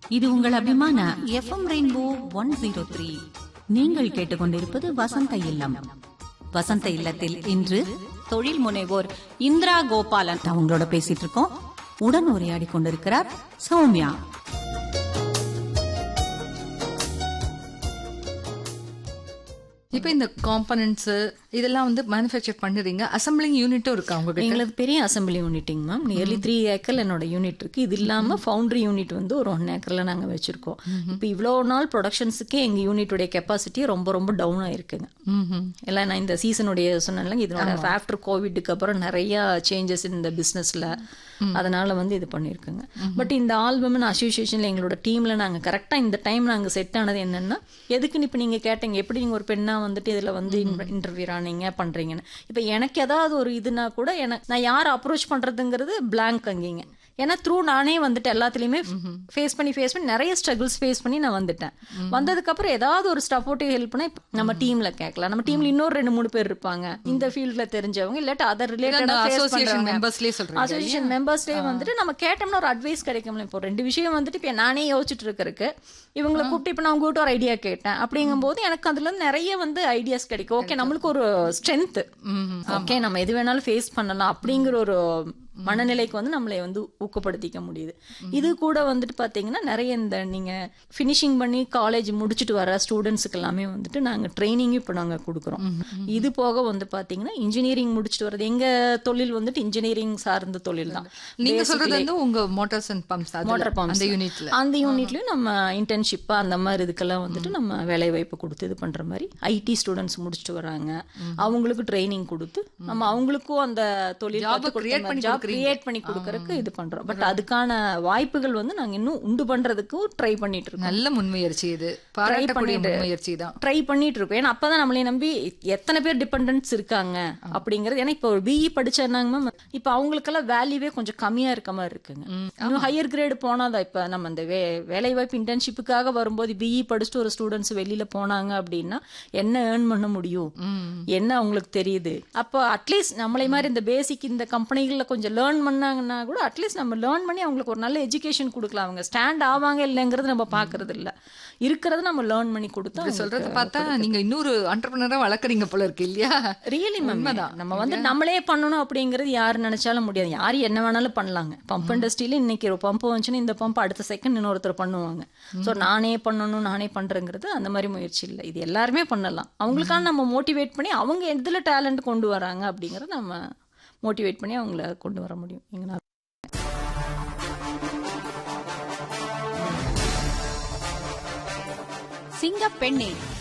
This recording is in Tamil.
இது உங்கள் அபிமான FM Rainbow one zero three நீங்கள் கேட்டுக்கொண்டிருப்பது வசந்த இல்லம் வசந்த இல்லத்தில் இன்று தொழில் முனைவோர் இந்திரா கோபாலன் அவங்களோட பேசிட்டு இருக்கோம் உடன் உரையாடி கொண்டிருக்கிறார் சௌமியா இப்போ இந்த காம்பனன்ட்ஸ் இதெல்லாம் வந்து மேனுஃபேக்சர் பண்ணுறீங்க அசம்பிளிங் யூனிட்டும் இருக்கா உங்ககிட்ட எங்களுக்கு பெரிய அசம்பிளி யூனிட்டிங் மேம் நியர்லி த்ரீ ஏக்கர் என்னோட யூனிட் இருக்கு இது இல்லாம ஃபவுண்டரி யூனிட் வந்து ஒரு ஒன் ஏக்கர்ல நாங்க வச்சிருக்கோம் இப்போ இவ்வளோ நாள் ப்ரொடக்ஷன்ஸுக்கே எங்க யூனிட்டுடைய கெப்பாசிட்டி ரொம்ப ரொம்ப டவுன் ஆயிருக்குங்க எல்லாம் நான் இந்த சீசனுடைய சொன்னேன்ல இதனோட ஆஃப்டர் கோவிட்டுக்கு அப்புறம் நிறைய சேஞ்சஸ் இந்த பிஸ்னஸ்ல அதனால வந்து இது பண்ணியிருக்குங்க பட் இந்த ஆல்பம் அசோசியேஷன்ல எங்களோட டீம்ல நாங்க கரெக்டா இந்த டைம் நாங்க செட் ஆனது என்னன்னா எதுக்குன்னு இப்போ நீங்க கேட்டீங்க எப்படி நீங்க ஒரு பெண்ணா வந்துட்டு இதுல வந்து இன்டர்வியூ ஆனீங்க பண்றீங்கன்னு இப்போ எனக்கு ஏதாவது ஒரு இதுனா கூட எனக்கு நான் யாரை அப்ரோச் பண்றதுங்கிறது பிளாங்க் அங்கீங்க ஏன்னா த்ரூ நானே வந்துட்டு எல்லாத்துலயுமே ஃபேஸ் பண்ணி ஃபேஸ் பண்ணி நிறைய ஸ்ட்ரகிள்ஸ் ஃபேஸ் பண்ணி நான் வந்துட்டேன் வந்ததுக்கு அப்புறம் ஏதாவது ஒரு சப்போர்ட்டிவ் ஹெல்ப் பண்ணா இப்ப நம்ம டீம்ல கேட்கலாம் நம்ம டீம்ல இன்னொரு ரெண்டு மூணு பேர் இருப்பாங்க இந்த ஃபீல்ட்ல தெரிஞ்சவங்க இல்லாட்டி அதர் ரிலேட்டட் அசோசியேஷன் மெம்பர்ஸ்லேயே சொல்கிறீங்க அசோசியேஷன் மெம்பர்ஸ்லேயே வந்துட்டு நம்ம கேட்டோம்னா ஒரு அட்வைஸ் கிடைக்கும்ல இப்போ ரெண்டு விஷயம் வந்துட்டு இப்போ நானே யோசிச்சுட்டு இருக்கறதுக்கு இவங்களை கூப்பிட்டு இப்போ நான் உங்ககிட்ட ஒரு ஐடியா கேட்டேன் அப்படிங்கும்போது எனக்கு அதுல இருந்து நிறைய வந்து ஐடியாஸ் கிடைக்கும் ஓகே நம்மளுக்கு ஒரு ஸ்ட்ரென்த் ஓகே நம்ம எது வேணாலும் ஃபேஸ் பண்ணலாம் அப்படிங்கிற ஒரு மனநிலைக்கு வந்து நம்மளை வந்து ஊக்கப்படுத்திக்க முடியுது இது கூட வந்துட்டு பாத்தீங்கன்னா நிறைய இந்த நீங்க ஃபினிஷிங் பண்ணி காலேஜ் முடிச்சுட்டு வர ஸ்டூடெண்ட்ஸுக்கு எல்லாமே வந்துட்டு நாங்க ட்ரைனிங்கும் இப்போ நாங்க கொடுக்குறோம் இது போக வந்து பாத்தீங்கன்னா இன்ஜினியரிங் முடிச்சுட்டு வர்றது எங்க தொழில் வந்துட்டு இன்ஜினியரிங் சார்ந்த தொழில் தான் நீங்க சொல்றது வந்து உங்க motors and pumps motor pumps அந்த யூனிட்ல அந்த யூனிட்லயும் நம்ம இன்டர்ன்ஷிப் அந்த மாதிரி இதுக்கெல்லாம் வந்துட்டு நம்ம வேலை வாய்ப்பு கொடுத்து இது பண்ற மாதிரி ஐடி ஸ்டூடெண்ட்ஸ் முடிச்சுட்டு வராங்க அவங்களுக்கு ட்ரைனிங் கொடுத்து நம்ம அவங்களுக்கும் அந்த தொழில் Job create பண்ணி ஜாப் கிரியேட் பண்ணி கொடுக்கறதுக்கு இது பண்றோம் பட் அதுக்கான வாய்ப்புகள் வந்து நாங்க இன்னும் உண்டு பண்றதுக்கும் ட்ரை பண்ணிட்டு இருக்கோம் நல்ல முன்முயற்சி இது பாராட்டக்கூடிய முன்முயற்சி தான் ட்ரை பண்ணிட்டு இருக்கோம் ஏன்னா அப்பதான் நம்மளை நம்பி எத்தனை பேர் டிபெண்டன்ஸ் இருக்காங்க அப்படிங்கறது ஏன்னா இப்போ ஒரு பிஇ படிச்சாங்க மேம் இப்போ அவங்களுக்கெல்லாம் வேல்யூவே கொஞ்சம் கம்மியா இருக்க மாதிரி இருக்குங்க இன்னும் ஹையர் கிரேடு போனாதான் இப்ப நம்ம அந்த வே வேலை வாய்ப்பு இன்டர்ன்ஷிப்புக்காக வரும்போது பிஇ படிச்சுட்டு ஒரு ஸ்டூடெண்ட்ஸ் வெளியில போனாங்க அப்படின்னா என்ன ஏர்ன் பண்ண முடியும் என்ன அவங்களுக்கு தெரியுது அப்போ அட்லீஸ்ட் நம்மளை மாதிரி இந்த பேசிக் இந்த கம்பெனிகளில் கொஞ்சம் லேர்ன் பண்ணாங்கன்னா கூட அட்லீஸ்ட் நம்ம லேர்ன் பண்ணி அவங்களுக்கு ஒரு நல்ல எஜுகேஷன் கொடுக்கலாம் அவங்க ஸ்டாண்ட் ஆவாங்க இல்லைங்கிறது நம்ம பார்க்கறது இல்ல இருக்கிறத நம்ம லேர்ன் பண்ணி கொடுத்தா இப்படி சொல்றத பார்த்தா நீங்க இன்னொரு ஆண்டர்பிரினரா வளர்க்குறீங்க போல இருக்கு இல்லையா ரியலி நம்ம வந்து நம்மளே பண்ணணும் அப்படிங்கிறது யார் நினைச்சாலும் முடியாது யார் என்ன வேணாலும் பண்ணலாங்க பம்ப் இண்டஸ்ட்ரியில இன்னைக்கு ஒரு பம்ப் வந்துச்சுன்னா இந்த பம்ப் அடுத்த செகண்ட் இன்னொருத்தர் பண்ணுவாங்க ஸோ நானே பண்ணணும் நானே பண்றேங்கிறது அந்த மாதிரி முயற்சி இல்லை இது எல்லாருமே பண்ணலாம் அவங்களுக்கான நம்ம மோட்டிவேட் பண்ணி அவங்க எதுல டேலண்ட் கொண்டு வராங்க அப்படிங்கறத நம்ம மோட்டிவேட் பண்ணி அவங்கள கொண்டு வர முடியும் எங்களால சிங்கப்பெண்ணே